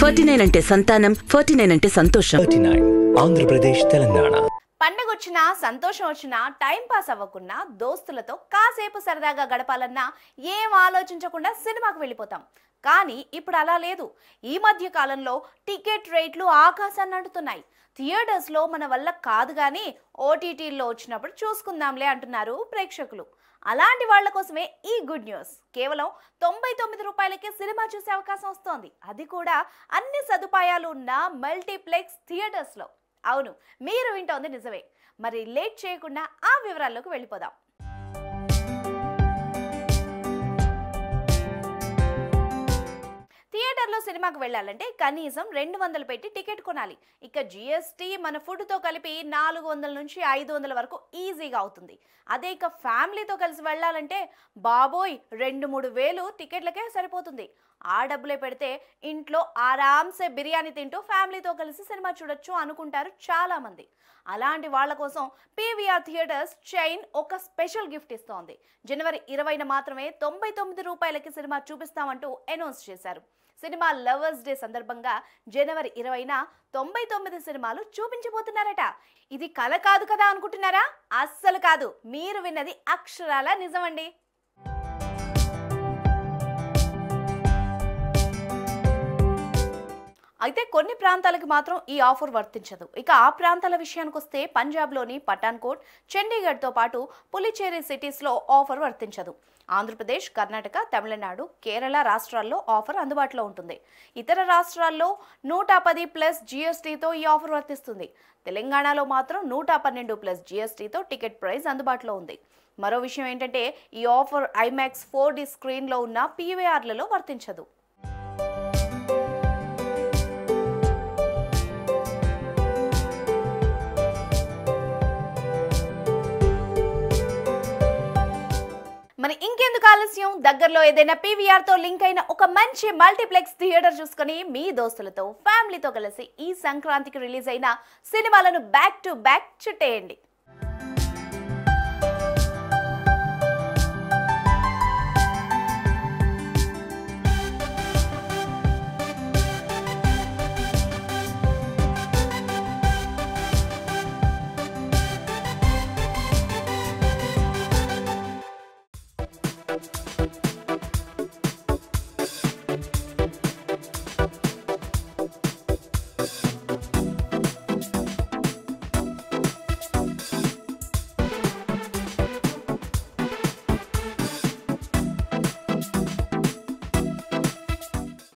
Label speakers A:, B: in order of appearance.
A: forty nine అంటే సంతానం forty nine అంటే సంతోషం
B: థర్టీ నైన్ ఆంధ్రప్రదేశ్ తెలంగాణ
C: పండగ వచ్చినా సంతోషం వచ్చినా టైం పాస్ అవ్వకున్నా దోస్తులతో కాసేపు సరదాగా గడపాలన్నా ఏం ఆలోచించకుండా సినిమాకు వెళ్ళిపోతాం కానీ ఇప్పుడు అలా లేదు ఈ మధ్య కాలంలో టికెట్ రేట్లు ఆకాశాన్ని అంటుతున్నాయి థియేటర్స్లో మన వల్ల కాదు కానీ ఓటీటీల్లో వచ్చినప్పుడు చూసుకుందాంలే అంటున్నారు ప్రేక్షకులు అలాంటి వాళ్ళ కోసమే ఈ గుడ్ న్యూస్ కేవలం తొంభై తొమ్మిది రూపాయలకే సినిమా చూసే అవకాశం వస్తోంది అది కూడా అన్ని సదుపాయాలు ఉన్న మల్టీప్లెక్స్ థియేటర్స్లో అవును మీరు వింటోంది నిజమే మరి లేట్ చేయకుండా ఆ వివరాల్లోకి వెళ్ళిపోదాం థియేటర్లో సినిమాకు వెళ్ళాలంటే కనీసం రెండు వందలు పెట్టి టికెట్ కొనాలి ఇక జిఎస్టీ మన ఫుడ్తో కలిపి నాలుగు వందల నుంచి ఐదు వందల వరకు ఈజీగా అవుతుంది అదే ఇక ఫ్యామిలీతో కలిసి వెళ్ళాలంటే బాబోయ్ రెండు మూడు వేలు టికెట్లకే సరిపోతుంది ఆ డబ్బులే పెడితే ఇంట్లో ఆరామ్సే బిర్యానీ తింటూ ఫ్యామిలీతో కలిసి సినిమా చూడొచ్చు అనుకుంటారు చాలామంది అలాంటి వాళ్ళ కోసం పీవీఆర్ థియేటర్స్ చైన్ ఒక స్పెషల్ గిఫ్ట్ ఇస్తోంది జనవరి ఇరవైన మాత్రమే తొంభై తొమ్మిది రూపాయలకి సినిమా చూపిస్తామంటూ అనౌన్స్ చేశారు సినిమా లవర్స్ డే సందర్భంగా జనవరి ఇరవైన తొంభై తొమ్మిది సినిమాలు చూపించబోతున్నారట ఇది కల కాదు కదా అనుకుంటున్నారా అస్సలు కాదు మీరు విన్నది అక్షరాల నిజమండి అయితే కొన్ని ప్రాంతాలకు మాత్రం ఈ ఆఫర్ వర్తించదు ఇక ఆ ప్రాంతాల విషయానికి వస్తే పంజాబ్లోని పఠాన్కోట్ చండీగఢ్తో పాటు పులిచేరి సిటీస్లో ఆఫర్ వర్తించదు ఆంధ్రప్రదేశ్ కర్ణాటక తమిళనాడు కేరళ రాష్ట్రాల్లో ఆఫర్ అందుబాటులో ఉంటుంది ఇతర రాష్ట్రాల్లో నూట పది ప్లస్ జీఎస్టీతో ఈ ఆఫర్ వర్తిస్తుంది తెలంగాణలో మాత్రం నూట పన్నెండు ప్లస్ జీఎస్టీతో టికెట్ ప్రైస్ అందుబాటులో ఉంది మరో విషయం ఏంటంటే ఈ ఆఫర్ ఐమాక్స్ ఫోర్ డి స్క్రీన్లో ఉన్న పీవీఆర్లలో వర్తించదు మరి ఇంకెందుకు ఆలస్యం దగ్గరలో ఏదైనా పీవీఆర్ తో లింక్ అయిన ఒక మంచి మల్టీప్లెక్స్ థియేటర్ చూసుకొని మీ దోస్తులతో ఫ్యామిలీతో కలిసి ఈ సంక్రాంతికి రిలీజ్ అయిన సినిమాలను బ్యాక్ టు బ్యాక్ చుట్టేయండి